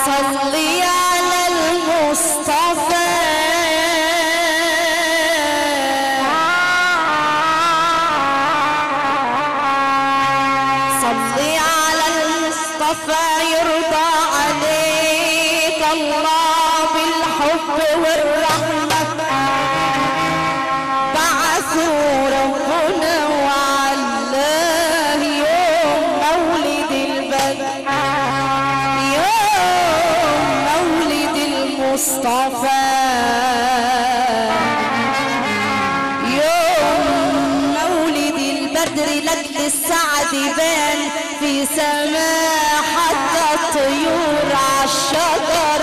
صلي على المصطفى صلي على المصطفى يرضى عليك الله بالحب والرحمة بعثوا ربنا وعلاه يوم مولد البدر يوم مولد المصطفى يوم مولد البدر لجل السعد بان في سماء حتى الطيور عالشجر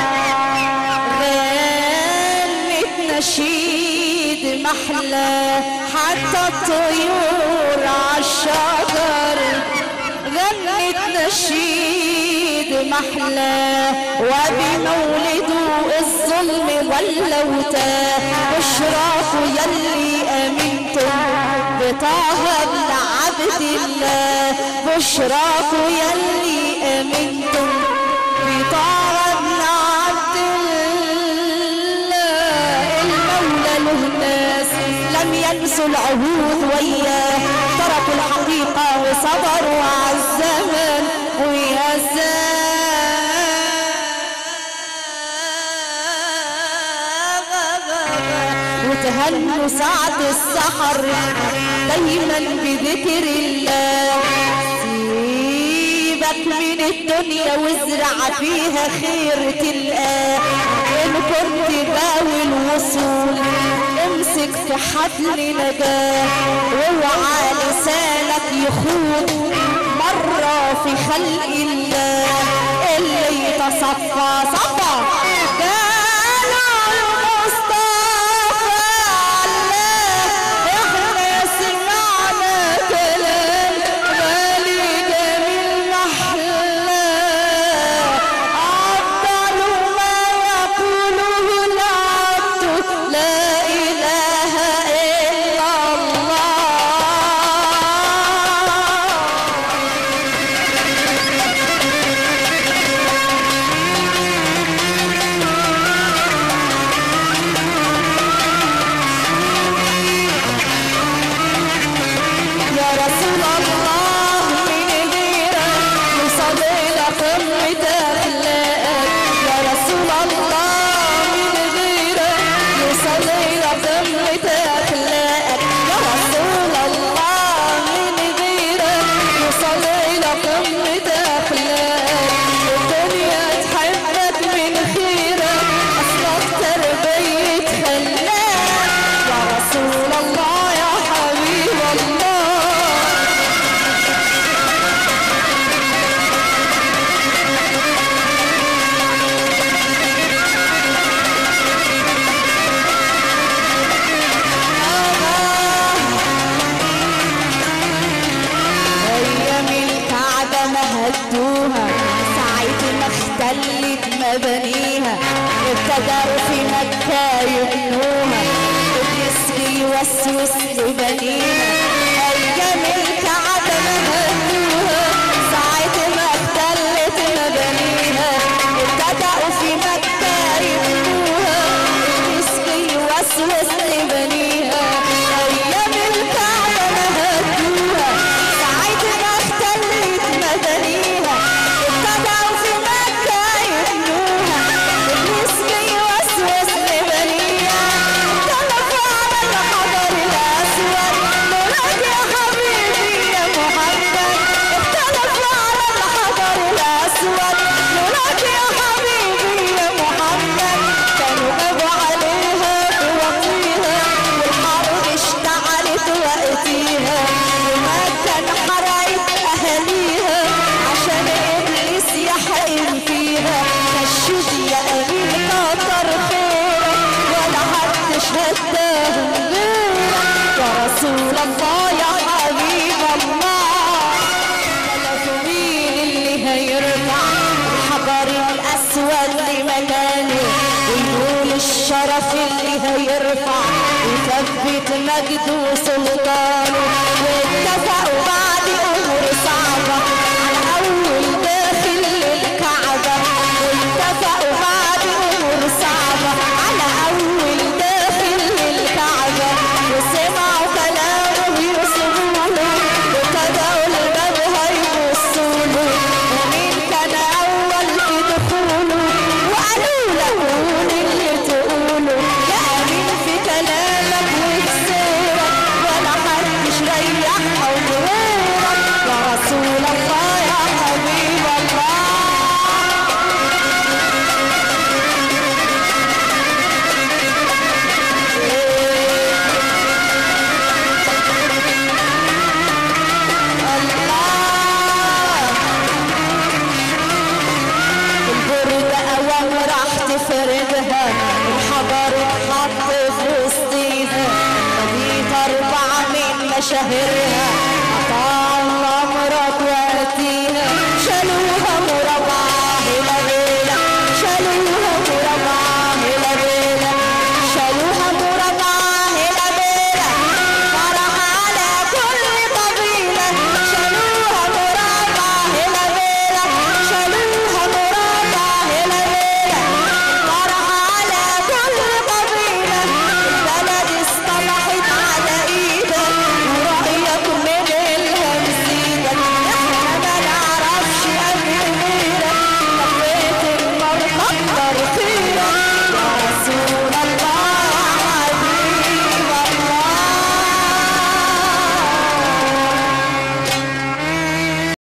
غنت نشيد محلى حتى الطيور عالشجر غنت نشيد محلى وبمولده الظلم ولوتا بشراكوا يلي امنتم بطه ابن عبد الله بشراكوا يلي امنتم بطه ابن عبد الله المولى له ناس لم ينسوا العهود وياه تركوا الحقيقة وصبروا على الزمن ويا الزمن وتهنوا ساعة السحر دايما بذكر الله سيبك من الدنيا وازرع فيها خير تلقاه ان كنت باوي الوصول امسك في حبل نجاه واوعى لسانك يخوض مرة في خلق الله اللي يتصفى صفى قالوا المصطفى الله احنا سمعنا كلام غالي جميل محلاه أفضل ما يقوله العبد لا إله إلا الله يا رسول الله من غيرك يوصل إلى قمة أخلاقك يا رسول الله من غيرك يوصل إلى قمة أخلاقك يا رسول الله من غيرك يوصل إلى قمة أخلاقك الدنيا تحبك من خيرك أصلك تربية خلاك يا رسول الله يا حبيب الله أيام الكعبة مهدوها ساعة ما اختلت مبانيها ابتدأوا في مكة يبنوها إبليس بيوسوس لبنيها أيام الكعبة مهدوها ساعة ما اختلت مبانيها ابتدأوا في مكة يبنوها إبليس بيوسوس لبنيها أيام الكعبة مهدوها ساعة ما اختلت مبانيها ابتدأوا في مكة يبنوها إبليس بيوسوس لبنيها اختلفوا على الحجر الأسود نورك يا حبيبي يا محمد اختلفوا على الحجر الأسود نورك يا حبيبي يا محمد كانوا جابوا عليها بوطيها والحرب اشتعلت وقتيها ومكة انحرقت أهاليها عشان إبليس يحقن فيها كشف يا أمين كتر خيرك ولا حد شهدهم غيرك يا رسول الله يا حبيب الله لك مين اللي هيرفع الحجر الأسود لمكانه ويقول الشرف اللي هيرفع ويثبت مجده وسلطانه واتفقوا بعد أمور صعبة على أول داخل للكعبة مشاهرها